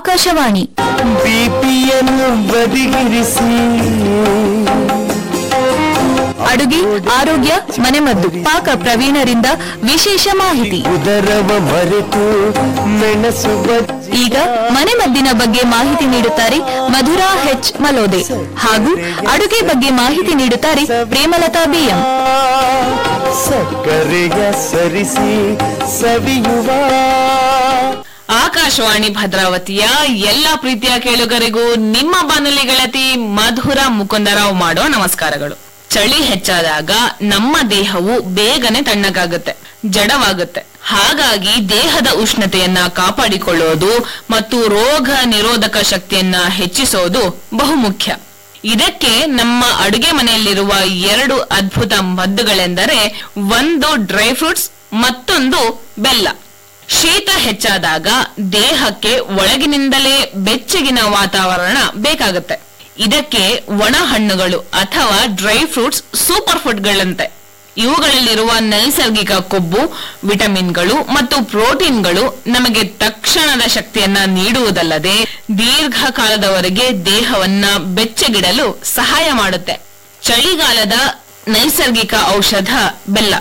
ಆಕಾಶವಾಣಿ ಬಿಪಿಯನ್ನು ಬದಿಗಿರಿಸಿ ಅಡುಗೆ ಆರೋಗ್ಯ ಮನೆಮದ್ದು ಪಾಕ ಪ್ರವೀಣರಿಂದ ವಿಶೇಷ ಮಾಹಿತಿ ಉದರವ ಮರೆತು ಮೆಣಸು ಬಜ್ಜಿ ಈಗ ಮನೆಮದ್ದಿನ ಬಗ್ಗೆ ಮಾಹಿತಿ ನೀಡುತ್ತಾರೆ ಮಧುರಾ ಹೆಚ್ ಮಲೋದೆ ಹಾಗೂ ಅಡುಗೆ ಬಗ್ಗೆ ಮಾಹಿತಿ ನೀಡುತ್ತಾರೆ ಪ್ರೇಮಲತಾ ಬಿಎಂ ಸಕ್ಕರೆಯ ಸರಿಸಿ ಸವಿಯುವ ಆಕಾಶವಾಣಿ ಭದ್ರಾವತಿಯ ಎಲ್ಲ ಪ್ರೀತಿಯ ಕೇಳುಗರಿಗೂ ನಿಮ್ಮ ಬಾನುಲಿ ಗೆಳತಿ ಮಧುರ ಮುಕುಂದರಾವ್ ಮಾಡೋ ನಮಸ್ಕಾರಗಳು ಚಳಿ ಹೆಚ್ಚಾದಾಗ ನಮ್ಮ ದೇಹವು ಬೇಗನೆ ತಣ್ಣಗಾಗುತ್ತೆ ಜಡವಾಗುತ್ತೆ ಹಾಗಾಗಿ ದೇಹದ ಉಷ್ಣತೆಯನ್ನ ಕಾಪಾಡಿಕೊಳ್ಳುವುದು ಮತ್ತು ರೋಗ ನಿರೋಧಕ ಶಕ್ತಿಯನ್ನ ಹೆಚ್ಚಿಸೋದು ಬಹುಮುಖ್ಯ ಇದಕ್ಕೆ ನಮ್ಮ ಅಡುಗೆ ಮನೆಯಲ್ಲಿರುವ ಎರಡು ಅದ್ಭುತ ಮದ್ದುಗಳೆಂದರೆ ಒಂದು ಡ್ರೈ ಫ್ರೂಟ್ಸ್ ಮತ್ತೊಂದು ಬೆಲ್ಲ ಶೀತ ಹೆಚ್ಚಾದಾಗ ದೇಹಕ್ಕೆ ಒಳಗಿನಿಂದಲೇ ಬೆಚ್ಚಗಿನ ವಾತಾವರಣ ಬೇಕಾಗುತ್ತೆ ಇದಕ್ಕೆ ಒಣ ಹಣ್ಣುಗಳು ಅಥವಾ ಡ್ರೈ ಫ್ರೂಟ್ಸ್ ಸೂಪರ್ ಫುಡ್ಗಳಂತೆ ಇವುಗಳಲ್ಲಿರುವ ನೈಸರ್ಗಿಕ ಕೊಬ್ಬು ವಿಟಮಿನ್ಗಳು ಮತ್ತು ಪ್ರೋಟೀನ್ಗಳು ನಮಗೆ ತಕ್ಷಣದ ಶಕ್ತಿಯನ್ನ ನೀಡುವುದಲ್ಲದೆ ದೀರ್ಘಕಾಲದವರೆಗೆ ದೇಹವನ್ನ ಬೆಚ್ಚಗಿಡಲು ಸಹಾಯ ಮಾಡುತ್ತೆ ಚಳಿಗಾಲದ ನೈಸರ್ಗಿಕ ಔಷಧ ಬೆಲ್ಲ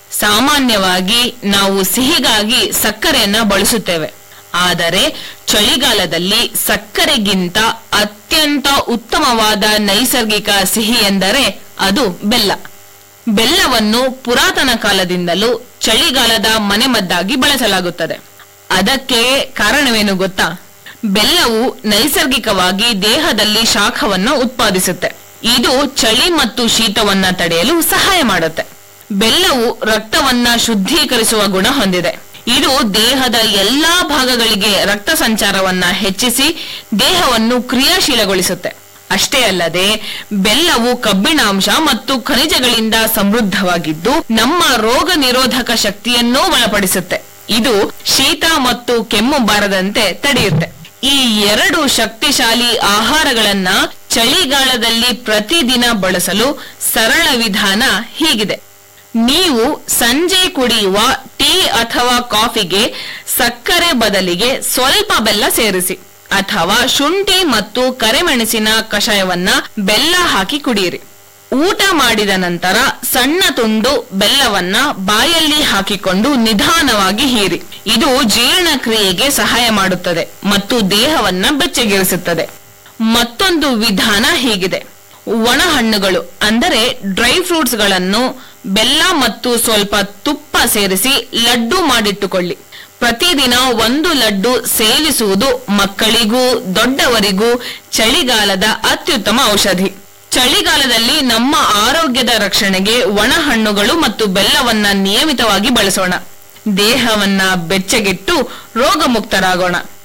ಸಾಮಾನ್ಯವಾಗಿ ನಾವು ಸಿಹಿಗಾಗಿ ಸಕ್ಕರೆಯನ್ನ ಬಳಸುತ್ತೇವೆ ಆದರೆ ಚಳಿಗಾಲದಲ್ಲಿ ಸಕ್ಕರೆಗಿಂತ ಅತ್ಯಂತ ಉತ್ತಮವಾದ ನೈಸರ್ಗಿಕ ಸಿಹಿ ಎಂದರೆ ಅದು ಬೆಲ್ಲ ಬೆಲ್ಲವನ್ನು ಪುರಾತನ ಕಾಲದಿಂದಲೂ ಚಳಿಗಾಲದ ಮನೆಮದ್ದಾಗಿ ಬಳಸಲಾಗುತ್ತದೆ ಅದಕ್ಕೆ ಕಾರಣವೇನು ಗೊತ್ತಾ ಬೆಲ್ಲವು ನೈಸರ್ಗಿಕವಾಗಿ ದೇಹದಲ್ಲಿ ಶಾಖವನ್ನು ಉತ್ಪಾದಿಸುತ್ತೆ ಇದು ಚಳಿ ಮತ್ತು ಶೀತವನ್ನ ತಡೆಯಲು ಸಹಾಯ ಮಾಡುತ್ತೆ ಬೆಲ್ಲವು ರಕ್ತವನ್ನ ಶುದ್ಧೀಕರಿಸುವ ಗುಣ ಹೊಂದಿದೆ ಇದು ದೇಹದ ಎಲ್ಲಾ ಭಾಗಗಳಿಗೆ ರಕ್ತ ಸಂಚಾರವನ್ನ ಹೆಚ್ಚಿಸಿ ದೇಹವನ್ನು ಕ್ರಿಯಾಶೀಲಗೊಳಿಸುತ್ತೆ ಅಷ್ಟೇ ಅಲ್ಲದೆ ಬೆಲ್ಲವು ಕಬ್ಬಿಣಾಂಶ ಮತ್ತು ಖನಿಜಗಳಿಂದ ಸಮೃದ್ಧವಾಗಿದ್ದು ನಮ್ಮ ರೋಗ ನಿರೋಧಕ ಶಕ್ತಿಯನ್ನೂ ಬಲಪಡಿಸುತ್ತೆ ಇದು ಶೀತ ಮತ್ತು ಕೆಮ್ಮು ಬಾರದಂತೆ ತಡೆಯುತ್ತೆ ಈ ಎರಡು ಶಕ್ತಿಶಾಲಿ ಆಹಾರಗಳನ್ನ ಚಳಿಗಾಲದಲ್ಲಿ ಪ್ರತಿದಿನ ಬಳಸಲು ಸರಳ ವಿಧಾನ ಹೀಗಿದೆ ನೀವು ಸಂಜೆ ಕುಡಿಯುವ ಟೀ ಅಥವಾ ಕಾಫಿಗೆ ಸಕ್ಕರೆ ಬದಲಿಗೆ ಸ್ವಲ್ಪ ಬೆಲ್ಲ ಸೇರಿಸಿ ಅಥವಾ ಶುಂಠಿ ಮತ್ತು ಕರೆಮೆಣಸಿನ ಕಷಾಯವನ್ನ ಬೆಲ್ಲ ಹಾಕಿ ಕುಡಿಯಿರಿ ಊಟ ಮಾಡಿದ ನಂತರ ಸಣ್ಣ ತುಂಡು ಬೆಲ್ಲವನ್ನ ಬಾಯಲ್ಲಿ ಹಾಕಿಕೊಂಡು ನಿಧಾನವಾಗಿ ಹೀರಿ ಇದು ಜೀರ್ಣಕ್ರಿಯೆಗೆ ಸಹಾಯ ಮಾಡುತ್ತದೆ ಮತ್ತು ದೇಹವನ್ನ ಬೆಚ್ಚಗಿರಿಸುತ್ತದೆ ಮತ್ತೊಂದು ವಿಧಾನ ಹೀಗಿದೆ ಒಣ ಹಣ್ಣುಗಳು ಅಂದರೆ ಡ್ರೈ ಫ್ರೂಟ್ಸ್ ಗಳನ್ನು ಬೆಲ್ಲ ಮತ್ತು ಸ್ವಲ್ಪ ತುಪ್ಪ ಸೇರಿಸಿ ಲಡ್ಡು ಮಾಡಿಟ್ಟುಕೊಳ್ಳಿ ಪ್ರತಿದಿನ ಒಂದು ಲಡ್ಡು ಸೇವಿಸುವುದು ಮಕ್ಕಳಿಗೂ ದೊಡ್ಡವರಿಗೂ ಚಳಿಗಾಲದ ಅತ್ಯುತ್ತಮ ಔಷಧಿ ಚಳಿಗಾಲದಲ್ಲಿ ನಮ್ಮ ಆರೋಗ್ಯದ ರಕ್ಷಣೆಗೆ ಒಣ ಹಣ್ಣುಗಳು ಮತ್ತು ಬೆಲ್ಲವನ್ನ ನಿಯಮಿತವಾಗಿ ಬಳಸೋಣ ದೇಹವನ್ನ ಬೆಚ್ಚಗಿಟ್ಟು ರೋಗಮುಕ್ತರಾಗೋಣ